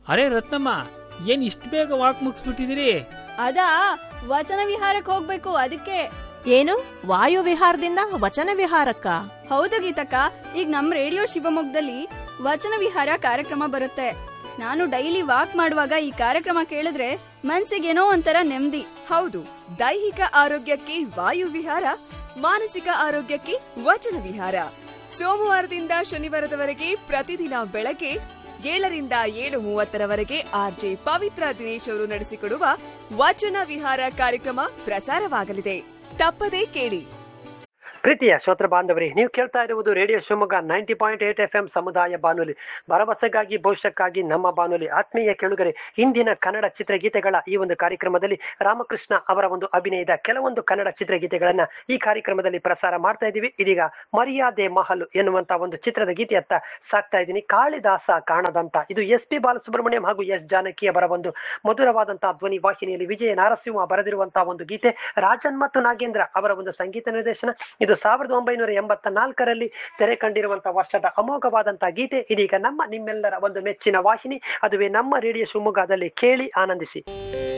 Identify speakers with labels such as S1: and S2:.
S1: ಅರೆ ರತ್ನಮ್ಮ ಏನ್ ಇಷ್ಟು ಬೇಗ ವಾಕ್ ಮುಗಿಸ್ಬಿಟ್ಟಿದಿರಿ
S2: ಅದಾ ವಚನ ವಿಹಾರಕ್ಕೆ ಹೋಗ್ಬೇಕು ಅದಕ್ಕೆ
S3: ಏನು ವಾಯು ವಿಹಾರದಿಂದ ವಚನ ವಿಹಾರಕ್ಕ
S2: ಹೌದು ಗೀತಕ್ಕ ಈಗ ನಮ್ ರೇಡಿಯೋ ಶಿವಮೊಗ್ಗದಲ್ಲಿ ವಚನ ವಿಹಾರ ಕಾರ್ಯಕ್ರಮ ಬರುತ್ತೆ ನಾನು ಡೈಲಿ ವಾಕ್ ಮಾಡುವಾಗ ಈ ಕಾರ್ಯಕ್ರಮ ಕೇಳಿದ್ರೆ ಮನ್ಸಿಗೇನೋ ಒಂಥರ ನೆಮ್ಮದಿ
S4: ಹೌದು ದೈಹಿಕ ಆರೋಗ್ಯಕ್ಕೆ ವಾಯು ವಿಹಾರ ಮಾನಸಿಕ ಆರೋಗ್ಯಕ್ಕೆ ವಚನ ವಿಹಾರ ಸೋಮವಾರದಿಂದ ಶನಿವಾರದವರೆಗೆ ಪ್ರತಿದಿನ ಬೆಳಗ್ಗೆ ಏಳರಿಂದ ಏಳು ಮೂವತ್ತರವರೆಗೆ ಆರ್ಜೆ ಪವಿತ್ರ ದಿನೇಶ್ ಅವರು ನಡೆಸಿಕೊಡುವ ವಚನ ವಿಹಾರ ಕಾರ್ಯಕ್ರಮ ಪ್ರಸಾರವಾಗಲಿದೆ ತಪ್ಪದೇ ಕೇಳಿ
S5: ಪ್ರೀತಿಯ ಶ್ರೋತ್ರ ಬಾಂಧವರೇ ನೀವು ಕೇಳ್ತಾ ಇರುವುದು radio Shivamogga ninety point eight F M ಸಮುದಾಯ ಬಾನುಲಿ ಭರವಸೆಗಾಗಿ ಭವಿಷ್ಯಕ್ಕಾಗಿ ನಮ್ಮ ಬಾನುಲಿ ಆತ್ಮೀಯ ಕೇಳುಗರೆ ಇಂದಿನ ಕನ್ನಡ ಚಿತ್ರಗೀತೆಗಳ ಈ ಒಂದು ಕಾರ್ಯಕ್ರಮದಲ್ಲಿ ರಾಮಕೃಷ್ಣ ಅವರ ಒಂದು ಅಭಿನಯದ ಕೆಲವೊಂದು ಕನ್ನಡ ಚಿತ್ರಗೀತೆಗಳನ್ನ ಈ ಕಾರ್ಯಕ್ರಮದಲ್ಲಿ ಪ್ರಸಾರ ಮಾಡ್ತಾ ಇದ್ದೀವಿ ಇದೀಗ ಮರ್ಯಾದೆ ಮಹಲು ಎನ್ನುವಂತ ಒಂದು ಚಿತ್ರದ ಗೀತೆಯತ್ತ ಸಾಕ್ತಾ ಇದ್ದೀನಿ ಕಾಳಿದಾಸ ಕಾಣದಂತ ಇದು ಎಸ್ ಪಿ ಬಾಲಸುಬ್ರಹ್ಮಣ್ಯಂ ಹಾಗೂ ಎಸ್ ಜಾನಕಿ ಅವರ ಒಂದು ಮಧುರವಾದಂತಹ ಧ್ವನಿ ವಾಹಿನಿಯಲ್ಲಿ ವಿಜಯ ನಾರಸಿಂಹ ಬರೆದಿರುವಂತಹ ಒಂದು ಗೀತೆ ರಾಜನ್ ಮತ್ತು ನಾಗೇಂದ್ರ ಅವರ ಒಂದು ಸಂಗೀತ ನಿರ್ದೇಶನ ಇದು ಸಾವಿರದ ಒಂಬೈನೂರ ಎಂಬತ್ತ ನಾಲ್ಕರಲ್ಲಿ ತೆರೆ ಕಂಡಿರುವಂತಹ ವರ್ಷದ ಅಮೋಘವಾದಂತಹ ಗೀತೆ ಇದೀಗ ನಮ್ಮ ನಿಮ್ಮೆಲ್ಲರ ಒಂದು ಮೆಚ್ಚಿನ ವಾಹಿನಿ ಅದುವೇ ನಮ್ಮ ರೇಡಿಯೋ ಶಿವಮೊಗ್ಗದಲ್ಲಿ ಕೇಳಿ ಆನಂದಿಸಿ